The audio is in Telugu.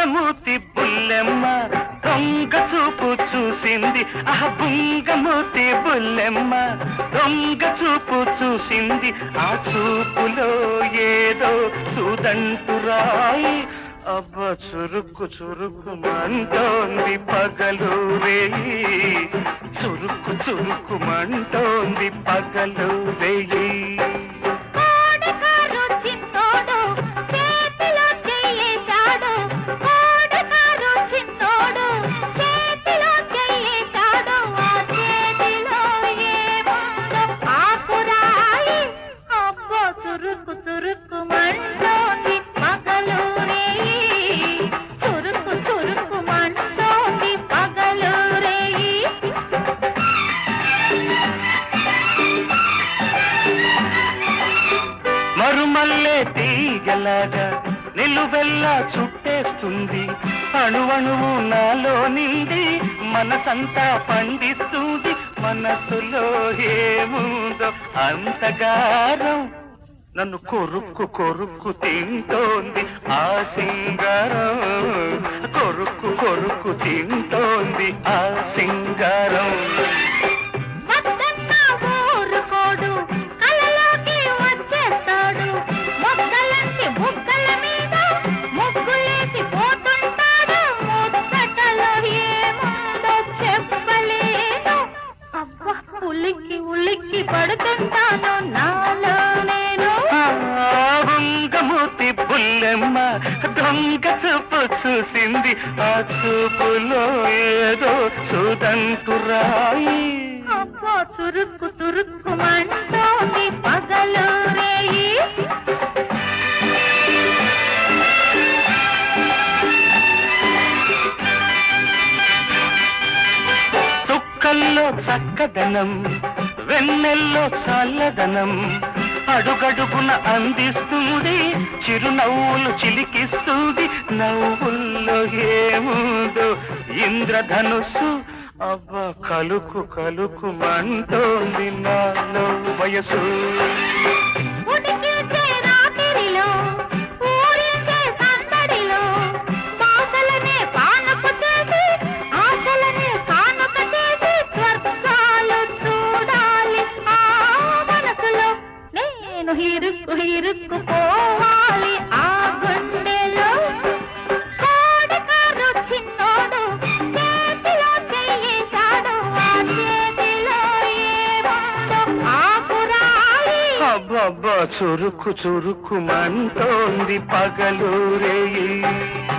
బుంగమూతి బుల్లెమ్మ దొంగ చూపు చూసింది ఆహ బుంగమూతి బుల్లెమ్మ దొంగ చూపు చూసింది ఆ చూపులో ఏదో సుదంటురాయి అబ్బ చురుకు చురుకు మంటోంది పగలు రేయి చురుకు చురుకు మంటోంది పగలు రేయి కోడకారు చిన్నోడు చేతిలో చెయ్యేశాడు కోడకారు చిన్నోడు చేతిలో చెయ్యేశాడు ఆ చేతిలో ఏముందో ఆకురాయి అబ్బో చురుకు చురుకు మంటోంది పగలు రేయి చురుకు చురుకు మంటోంది పగలు రేయి మరుమల్లే తీగలాగా నిలువెల్లా చుట్టేస్తుంది అణువణువు నాలో నిండి మనసంతా పండిస్తుంది మనసులో ఏముందో అంతగారం నన్ను కొరుక్కు కొరుక్కు తింటోంది ఆ సింగారం కొరుక్కు కొరుక్కు తింటోంది ఆ సింగారం వద్దన్న ఊరుకోడు కలలోకి వచ్చేస్తాడు మొక్కలంటి బుగ్గల మీద ముగ్గులేసి పోతుంటాడు ముచ్చటలో ఏముందో చెప్పలేను అబ్బా ఉలిక్కి ఉలిక్కి పడుతుంటాను నాలో నేను బొంగమూతి బుల్లెమ్మ దొంగ చూపు చూసింది ఆ చూపులో ఏదో సుదంటురాయి అబ్బో చురుక్కు చురుక్కు మంటోంది పగలు రేయి చుక్కల్లో చక్కదనం వెన్నెల్లో చల్లదనం అడుగడుగున అందిస్తుంది చిరునవ్వులు చిలికిస్తుంది నవ్వుల్లో ఏముందో ఇంద్రధనుస్సు అవ్వ కలుకు కలుకు మంటోంది నాలో వయసు ఉడికించే రాత్రిలో ఊరించే సందడిలో బాసలనే పానపు చేసి ఆశలనే కానుక చేసి స్వర్గాలు చూడాలి ఆ మనసులో నేను ఇరుక్కు ఇరుక్కు పోవాలి ఆ గుండెలో కోడికారు చిన్నోడు చేతిలో చెయ్యేశాడు ఆ చేతిలో ఏముందో ఆకురాయి అబ్బబ్బా చురుకు చురుకు మంటోంది పగలు రేయి